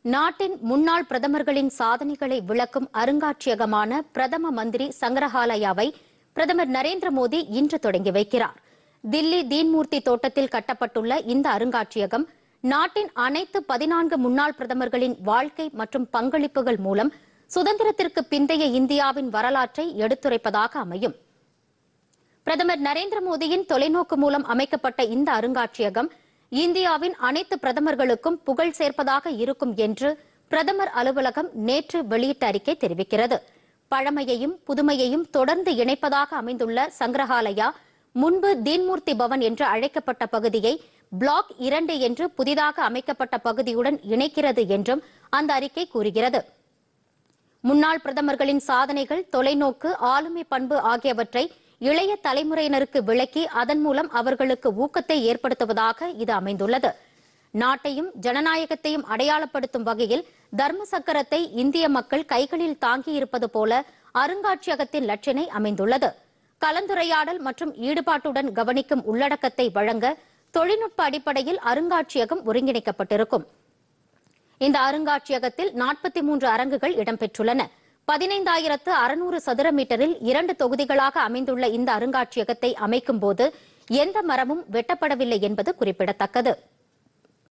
நாட்டின் முன்னாள் பிரதமர்களின் சாதனைகளை விளக்கும் அருங்காட்சியகமான பிரதம மந்திரி சங்கரஹாலயாவை பிரதமர் நரேந்திர மோடி இன்று தொடங்கி வைக்கிறார் தில்லி தீன்மூர்த்தி தோட்டத்தில் கட்டப்பட்டுள்ள இந்த அருங்காட்சியகம் நாட்டின் அனைத்து பதினான்கு முன்னாள் பிரதமர்களின் வாழ்க்கை மற்றும் பங்களிப்புகள் மூலம் சுதந்திரத்திற்கு பிந்தைய இந்தியாவின் வரலாற்றை எடுத்துரைப்பதாக அமையும் பிரதமர் நரேந்திர மோடியின் தொலைநோக்கு மூலம் அமைக்கப்பட்ட இந்த அருங்காட்சியகம் இந்தியாவின் அனைத்து பிரதமர்களுக்கும் புகழ் சேர்ப்பதாக இருக்கும் என்று பிரதமர் அலுவலகம் நேற்று வெளியிட்ட அறிக்கை தெரிவிக்கிறது பழமையையும் புதுமையையும் தொடர்ந்து இணைப்பதாக அமைந்துள்ள சங்கிரஹாலயா முன்பு தீன்மூர்த்தி பவன் என்று அழைக்கப்பட்ட பகுதியை பிளாக் இரண்டு என்று புதிதாக அமைக்கப்பட்ட பகுதியுடன் இணைக்கிறது என்றும் அந்த அறிக்கை கூறுகிறது முன்னாள் பிரதமர்களின் சாதனைகள் தொலைநோக்கு ஆளுமை பண்பு ஆகியவற்றை இளைய தலைமுறையினருக்கு விளக்கி அதன் மூலம் அவர்களுக்கு ஊக்கத்தை ஏற்படுத்துவதாக இது அமைந்துள்ளது நாட்டையும் ஜனநாயகத்தையும் அடையாளப்படுத்தும் வகையில் தர்ம சக்கரத்தை இந்திய மக்கள் கைகளில் தாங்கியிருப்பது போல அருங்காட்சியகத்தின் லட்சணை அமைந்துள்ளது கலந்துரையாடல் மற்றும் ஈடுபாட்டுடன் கவனிக்கும் உள்ளடக்கத்தை வழங்க தொழில்நுட்ப அடிப்படையில் அருங்காட்சியகம் ஒருங்கிணைக்கப்பட்டிருக்கும் இந்த அருங்காட்சியகத்தில் நாற்பத்தி மூன்று அரங்குகள் இடம்பெற்றுள்ளன பதினைந்தாயிரத்து அறுநூறு சதுர மீட்டரில் இரண்டு தொகுதிகளாக அமைந்துள்ள இந்த அருங்காட்சியகத்தை அமைக்கும் போது எந்த மரமும் வெட்டப்படவில்லை என்பது குறிப்பிடத்தக்கது